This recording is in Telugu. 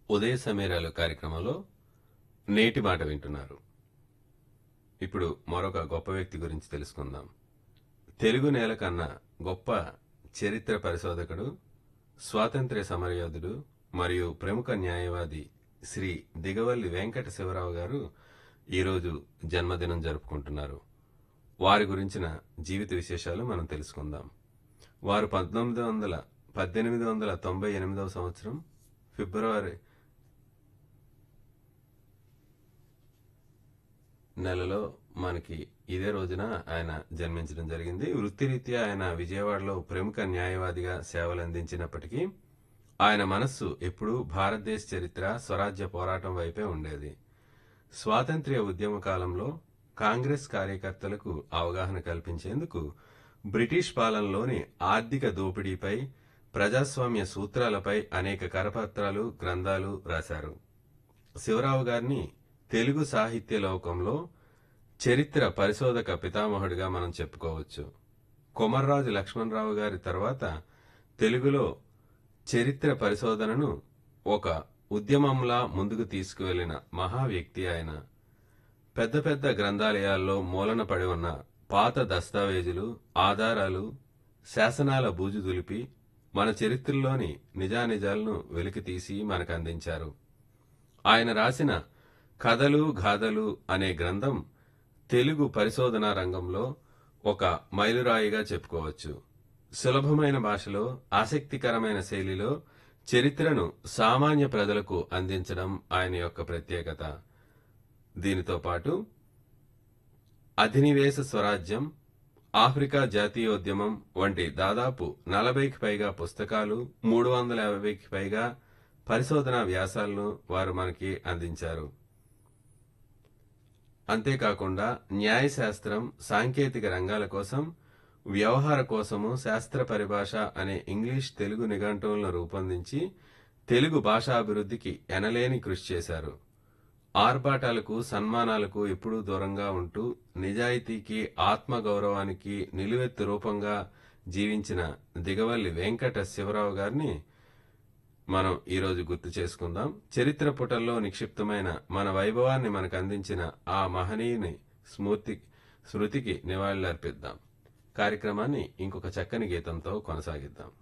ఉదయ సమీరాలు కార్యక్రమంలో నేటి మాట వింటున్నారు ఇప్పుడు మరొక గొప్ప వ్యక్తి గురించి తెలుసుకుందాం తెలుగు నేల కన్నా గొప్ప చరిత్ర పరిశోధకుడు స్వాతంత్ర్య సమరయోధుడు మరియు ప్రముఖ న్యాయవాది శ్రీ దిగవల్లి వెంకట శివరావు గారు ఈరోజు జన్మదినం జరుపుకుంటున్నారు వారి గురించిన జీవిత విశేషాలు మనం తెలుసుకుందాం వారు పంతొమ్మిది వందల పద్దెనిమిది వందల తొంభై ఎనిమిదవ సంవత్సరం ఫిబ్రవరి నెలలో మనకి ఇదే రోజున ఆయన జన్మించడం జరిగింది వృత్తిరీత్యా ఆయన విజయవాడలో ప్రముఖ న్యాయవాదిగా సేవలు అందించినప్పటికీ ఆయన మనస్సు ఎప్పుడూ భారతదేశ చరిత్ర స్వరాజ్య పోరాటం వైపే ఉండేది స్వాతంత్ర్య ఉద్యమ కాలంలో కాంగ్రెస్ కార్యకర్తలకు అవగాహన కల్పించేందుకు బ్రిటిష్ పాలనలోని ఆర్థిక దోపిడీపై ప్రజాస్వామ్య సూత్రాలపై అనేక కరపత్రాలు గ్రంథాలు రాశారు శివరావు గారిని తెలుగు సాహిత్య లోకంలో చరిత్ర పరిశోధక పితామహుడిగా మనం చెప్పుకోవచ్చు కొమర్రాజు లక్ష్మణరావు గారి తర్వాత తెలుగులో చరిత్ర పరిశోధనను ఒక ఉద్యమంలా ముందుకు తీసుకువెళ్లిన మహా వ్యక్తి ఆయన పెద్ద పెద్ద గ్రంథాలయాల్లో మూలన పడి ఉన్న పాత దస్తావేజులు ఆధారాలు శాసనాల బూజు దులిపి మన చరిత్రలోని నిజానిజాలను వెలికితీసి మనకు అందించారు ఆయన రాసిన కథలు గాథలు అనే గ్రంథం తెలుగు పరిశోధనా రంగంలో ఒక మైలురాయిగా చెప్పుకోవచ్చు సులభమైన భాషలో ఆసక్తికరమైన శైలిలో చరిత్రను సామాన్య ప్రజలకు అందించడం ఆయన యొక్క ప్రత్యేకత దీనితో పాటు అధినివేశ స్వరాజ్యం ఆఫ్రికా జాతీయోద్యమం వంటి దాదాపు నలభైకి పైగా పుస్తకాలు మూడు వందల యాభైకి పైగా పరిశోధనా వ్యాసాలను వారు మనకి అందించారు అంతేకాకుండా న్యాయశాస్త్రం సాంకేతిక రంగాల కోసం వ్యవహార కోసము శాస్త్ర పరిభాష అనే ఇంగ్లీష్ తెలుగు నిఘంటువులను రూపొందించి తెలుగు భాషాభివృద్ధికి ఎనలేని కృషి చేశారు ఆర్భాటాలకు సన్మానాలకు ఎప్పుడూ దూరంగా ఉంటూ నిజాయితీకి ఆత్మగౌరవానికి నిలువెత్తు రూపంగా జీవించిన దిగవల్లి వెంకట శివరావు గారిని మనం ఈరోజు గుర్తు చేసుకుందాం చరిత్ర పుటల్లో నిక్షిప్తమైన మన వైభవాన్ని మనకు అందించిన ఆ మహనీయుని స్మృతి స్మృతికి నివాళులర్పిద్దాం కార్యక్రమాన్ని ఇంకొక చక్కని గీతంతో కొనసాగిద్దాం